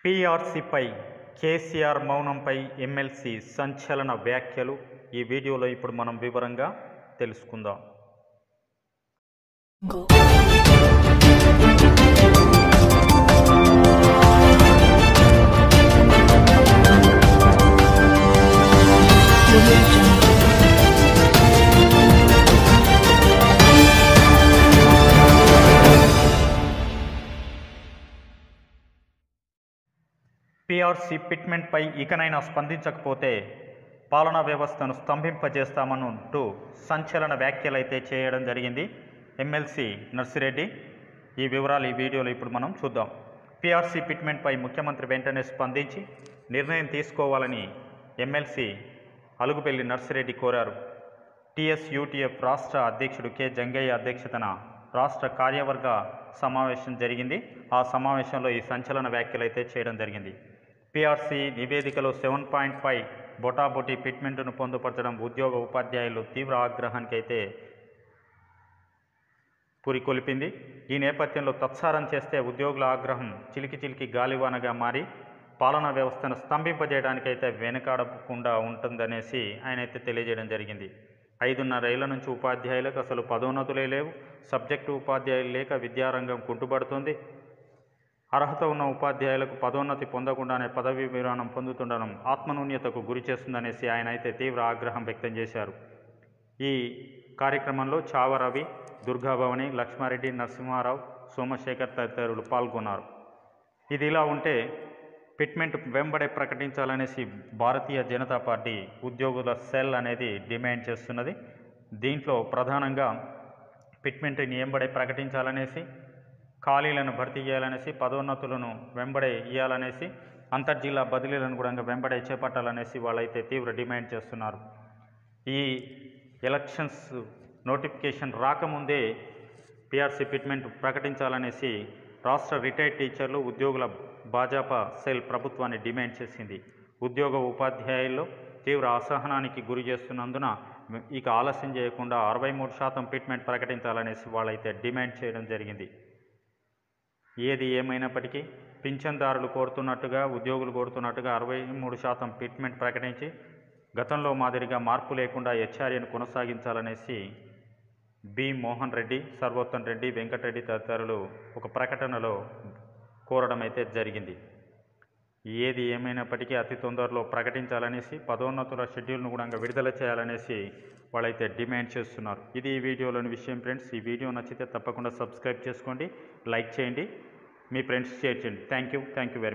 పీఆర్సీపై KCR మౌనంపై MLC సంచలన వ్యాఖ్యలు ఈ వీడియోలో ఇప్పుడు మనం వివరంగా తెలుసుకుందాం Go. పీఆర్సీ పిట్మెంట్పై ఇకనైనా స్పందించకపోతే పాలనా వ్యవస్థను స్తంభింపజేస్తామనంటూ సంచలన వ్యాఖ్యలైతే చేయడం జరిగింది ఎమ్మెల్సీ నర్సిరెడ్డి ఈ వివరాలు ఈ వీడియోలో ఇప్పుడు మనం చూద్దాం పీఆర్సీ పిట్మెంట్పై ముఖ్యమంత్రి వెంటనే స్పందించి నిర్ణయం తీసుకోవాలని ఎమ్మెల్సీ అలుగుపెల్లి నర్సిరెడ్డి కోరారు టీఎస్ యూటీఎఫ్ రాష్ట్ర అధ్యక్షుడు కె జంగయ్య అధ్యక్షతన రాష్ట్ర కార్యవర్గ సమావేశం జరిగింది ఆ సమావేశంలో ఈ సంచలన వ్యాఖ్యలు అయితే చేయడం జరిగింది పిఆర్సీ నివేదికలో సెవెన్ పాయింట్ ఫైవ్ బొటాబొటి ఫిట్మెంట్ను పొందుపరచడం ఉద్యోగ ఉపాధ్యాయులు తీవ్ర ఆగ్రహానికి అయితే పురికొల్పింది ఈ నేపథ్యంలో తత్సారం చేస్తే ఉద్యోగుల ఆగ్రహం చిలికి చిలికి గాలివానగా మారి పాలనా వ్యవస్థను స్తంభింపజేయడానికైతే వెనుకాడకుండా ఉంటుందనేసి ఆయన అయితే తెలియజేయడం జరిగింది ఐదున్నరేళ్ల నుంచి ఉపాధ్యాయులకు అసలు పదోన్నతులే లేవు సబ్జెక్టు ఉపాధ్యాయులు లేక విద్యారంగం కుంటుపడుతుంది అర్హత ఉన్న ఉపాధ్యాయులకు పదోన్నతి పొందకుండానే పదవీ విరామం పొందుతుండడం ఆత్మనూన్యతకు గురి చేస్తుందనేసి ఆయన అయితే తీవ్ర ఆగ్రహం వ్యక్తం చేశారు ఈ కార్యక్రమంలో చావరవి దుర్గాభవని లక్ష్మారెడ్డి నరసింహారావు సోమశేఖర్ తదితరులు పాల్గొన్నారు ఇది ఇలా ఉంటే ఫిట్మెంట్ వెంబడే ప్రకటించాలనేసి భారతీయ జనతా పార్టీ ఉద్యోగుల సెల్ అనేది డిమాండ్ చేస్తున్నది దీంట్లో ప్రధానంగా ఫిట్మెంట్ని వెంబడే ప్రకటించాలనేసి ఖాళీలను భర్తీ చేయాలనేసి పదోన్నతులను వెంబడే ఇవ్వాలనేసి అంతర్జిల్లా బదిలీలను కూడా వెంబడే చేపట్టాలనేసి వాళ్ళైతే తీవ్ర డిమాండ్ చేస్తున్నారు ఈ ఎలక్షన్స్ నోటిఫికేషన్ రాకముందే పిఆర్సీ ఫిట్మెంట్ ప్రకటించాలనేసి రాష్ట్ర రిటైర్డ్ టీచర్లు ఉద్యోగుల భాజపా సెల్ ప్రభుత్వాన్ని డిమాండ్ చేసింది ఉద్యోగ ఉపాధ్యాయుల్లో తీవ్ర అసహనానికి గురి చేస్తున్నందున ఇక ఆలస్యం చేయకుండా అరవై మూడు శాతం ఫిట్మెంట్ ప్రకటించాలనేసి వాళ్ళైతే డిమాండ్ చేయడం జరిగింది ఏది ఏమైనప్పటికీ పింఛన్దారులు కోరుతున్నట్టుగా ఉద్యోగులు కోరుతున్నట్టుగా అరవై మూడు శాతం ఫిట్మెంట్ ప్రకటించి గతంలో మాదిరిగా మార్పు లేకుండా హెచ్ఆర్ఏను కొనసాగించాలనేసి బి మోహన్ రెడ్డి సర్వోత్తమ్ రెడ్డి వెంకటరెడ్డి తదితరులు ఒక ప్రకటనలో కోరడం అయితే జరిగింది ఏది ఏమైనప్పటికీ అతి తొందరలో ప్రకటించాలనేసి పదోన్నతుల షెడ్యూల్ను కూడా విడుదల చేయాలనేసి వాళ్ళైతే డిమాండ్ చేస్తున్నారు ఇది ఈ వీడియోలోని విషయం ఫ్రెండ్స్ ఈ వీడియో నచ్చితే తప్పకుండా సబ్స్క్రైబ్ చేసుకోండి లైక్ చేయండి మీ ఫ్రెండ్స్ షేర్ చేయండి thank you thank you very